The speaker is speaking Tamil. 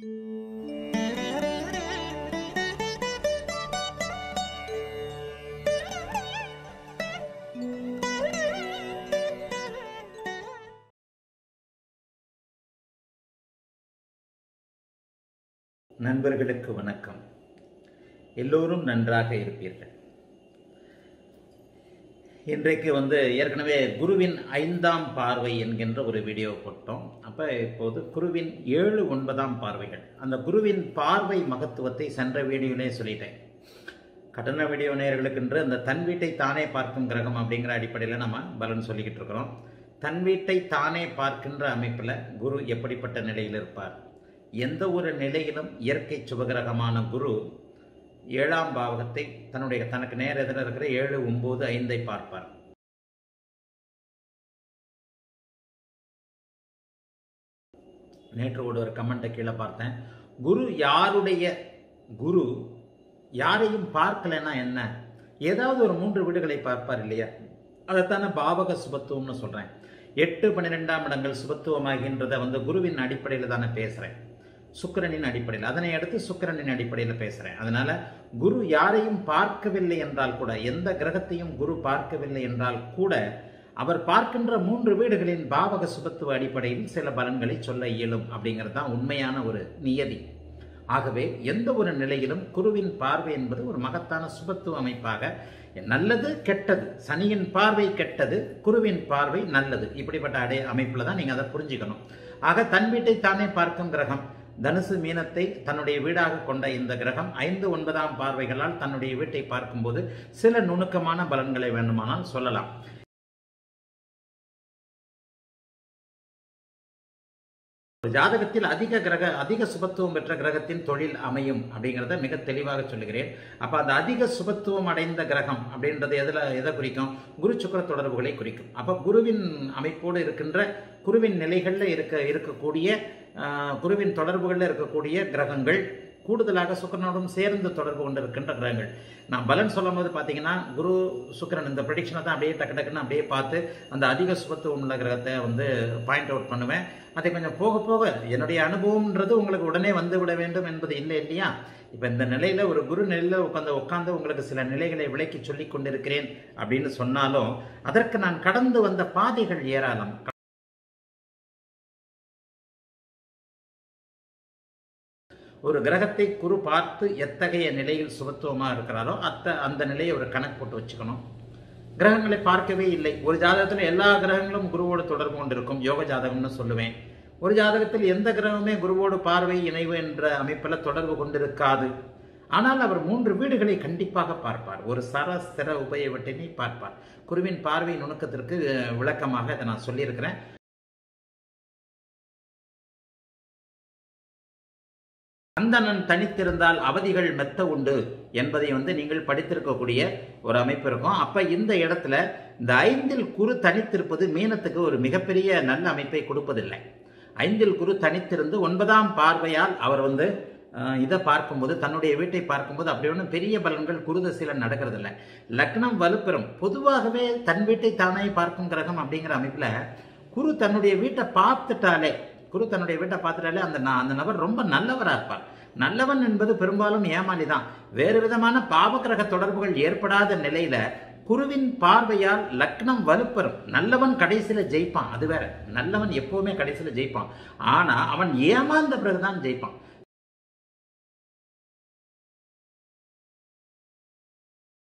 நண்பர்களுக்கு வணக்கம் எல்லோரும் நன்றாக இருப்பீர்கள் இன்றைக்கு வந்து ஏற்கனவே குருவின் ஐந்தாம் பார்வை என்கின்ற ஒரு வீடியோ போட்டோம் அப்போ இப்போது குருவின் ஏழு ஒன்பதாம் பார்வைகள் அந்த குருவின் பார்வை மகத்துவத்தை சென்ற வீடியோவிலே சொல்லிட்டேன் கட்டண வீடியோ நேயர்களுக்கென்று அந்த தன் வீட்டை தானே பார்க்கும் கிரகம் அப்படிங்கிற அடிப்படையில் நம்ம பலன் சொல்லிக்கிட்டு இருக்கிறோம் தன் வீட்டை தானே பார்க்கின்ற அமைப்பில் குரு எப்படிப்பட்ட நிலையில் இருப்பார் எந்த ஒரு நிலையிலும் இயற்கை சுபகிரகமான குரு ஏழாம் பாவகத்தை தன்னுடைய தனக்கு நேர எதிர இருக்கிற ஏழு ஒன்பது ஐந்தை பார்ப்பார் நேற்று கூட ஒரு கமெண்ட்டை கீழே பார்த்தேன் குரு யாருடைய குரு யாரையும் பார்க்கலைன்னா என்ன ஏதாவது ஒரு மூன்று வீடுகளை பார்ப்பார் இல்லையா அதைத்தானே பாவக சுபத்துவம்னு சொல்கிறேன் எட்டு பன்னிரெண்டாம் இடங்கள் சுபத்துவமாகின்றதை வந்து குருவின் அடிப்படையில் தானே பேசுகிறேன் சுக்கிரனின் அடிப்படையில் அதனை அடுத்து சுக்கிரனின் அடிப்படையில் பேசுகிறேன் அதனால குரு யாரையும் பார்க்கவில்லை என்றால் கூட எந்த கிரகத்தையும் குரு பார்க்கவில்லை என்றால் கூட அவர் பார்க்கின்ற மூன்று வீடுகளின் பாவக சுபத்துவ அடிப்படையில் சில பலன்களை சொல்ல இயலும் அப்படிங்கிறது தான் உண்மையான ஒரு நியதி ஆகவே எந்த ஒரு நிலையிலும் குருவின் பார்வை என்பது ஒரு மகத்தான சுபத்துவ அமைப்பாக நல்லது கெட்டது சனியின் பார்வை கெட்டது குருவின் பார்வை நல்லது இப்படிப்பட்ட அடை அமைப்பில் தான் நீங்கள் அதை புரிஞ்சுக்கணும் ஆக தன் வீட்டை தானே பார்க்கும் கிரகம் தனுசு மீனத்தை தன்னுடைய வீடாக கொண்ட இந்த கிரகம் ஐந்து ஒன்பதாம் பார்வைகளால் தன்னுடைய வீட்டை பார்க்கும்போது சில நுணுக்கமான பலன்களை வேண்டுமானால் சொல்லலாம் ஒரு ஜாதகத்தில் அதிக கிரக அதிக சுபத்துவம் பெற்ற கிரகத்தின் தொழில் அமையும் அப்படிங்கிறத மிக தெளிவாக சொல்லுகிறேன் அப்போ அந்த அதிக சுபத்துவம் அடைந்த கிரகம் அப்படின்றது எதில் எதை குறிக்கும் குரு சுக்கர தொடர்புகளை குறிக்கும் அப்போ குருவின் அமைப்போடு இருக்கின்ற குருவின் நிலைகளில் இருக்க இருக்கக்கூடிய குருவின் தொடர்புகளில் இருக்கக்கூடிய கிரகங்கள் கூடுதலாக சுக்கரனோடும் சேர்ந்து தொடர்பு கொண்டு இருக்கின்ற கிரகங்கள் நான் பலன் சொல்லும் போது பார்த்தீங்கன்னா குரு சுக்கரன் இந்த ப்ரடிக்ஷனை தான் அப்படியே டக்கு டக்குன்னு அப்படியே பார்த்து அந்த அதிக சுபத்துவம் உள்ள கிரகத்தை வந்து பாயிண்ட் அவுட் பண்ணுவேன் அதை கொஞ்சம் போக போக என்னுடைய அனுபவம்ன்றது உங்களுக்கு உடனே வந்து விட வேண்டும் என்பது இல்லை இல்லையா இப்போ இந்த நிலையில் ஒரு குரு நிலையில் உட்காந்து உட்காந்து உங்களுக்கு சில நிலைகளை விளக்கி சொல்லி கொண்டிருக்கிறேன் அப்படின்னு சொன்னாலும் அதற்கு நான் கடந்து வந்த பாதைகள் ஏராளம் ஒரு கிரகத்தை குரு பார்த்து எத்தகைய நிலையில் சுபத்துவமாக இருக்கிறாரோ அத்த அந்த நிலையை ஒரு கணக்கு போட்டு வச்சுக்கணும் கிரகங்களை பார்க்கவே இல்லை ஒரு ஜாதகத்தில் எல்லா கிரகங்களும் குருவோடு தொடர்பு கொண்டிருக்கும் யோக ஜாதகம்னு சொல்லுவேன் ஒரு ஜாதகத்தில் எந்த கிரகமே குருவோடு பார்வை இணைவு என்ற அமைப்பில் தொடர்பு கொண்டிருக்காது ஆனால் அவர் மூன்று வீடுகளை கண்டிப்பாக பார்ப்பார் ஒரு சர ஸ்திர உபயவட்டினை பார்ப்பார் குருவின் பார்வை நுணுக்கத்திற்கு விளக்கமாக இதை நான் சொல்லியிருக்கிறேன் அந்தணன் தனித்திருந்தால் அவதிகள் மெத்த உண்டு என்பதை வந்து நீங்கள் படித்திருக்கக்கூடிய ஒரு அமைப்பு இருக்கும் அப்ப இந்த இடத்துல இந்த ஐந்தில் குரு தனித்திருப்பது மீனத்துக்கு ஒரு மிகப்பெரிய நல்ல அமைப்பை கொடுப்பதில்லை ஐந்தில் குரு தனித்திருந்து ஒன்பதாம் பார்வையால் அவர் வந்து இதை பார்க்கும்போது தன்னுடைய வீட்டை பார்க்கும்போது அப்படி ஒன்றும் பெரிய பலன்கள் குருதசீலன் நடக்கிறது இல்லை லக்னம் வலுப்பெறும் பொதுவாகவே தன் வீட்டை தானே பார்க்கும் கிரகம் அப்படிங்கிற அமைப்பில் குரு தன்னுடைய வீட்டை பார்த்துட்டாலே குரு தன்னுடைய வீட்டை பார்த்துட்டாலே அந்த அந்த நபர் ரொம்ப நல்லவராக இருப்பார் நல்லவன் என்பது பெரும்பாலும் ஏமாளி தான் வேறு விதமான பாவகிரக தொடர்புகள் ஏற்படாத நிலையில குருவின் பார்வையால் லக்னம் வலுப்பெறும் நல்லவன் கடைசியில ஜெயிப்பான் அது வேற நல்லவன் எப்பவுமே கடைசியில ஜெயிப்பான் ஆனா அவன் ஏமாந்த பிறகுதான் ஜெயிப்பான்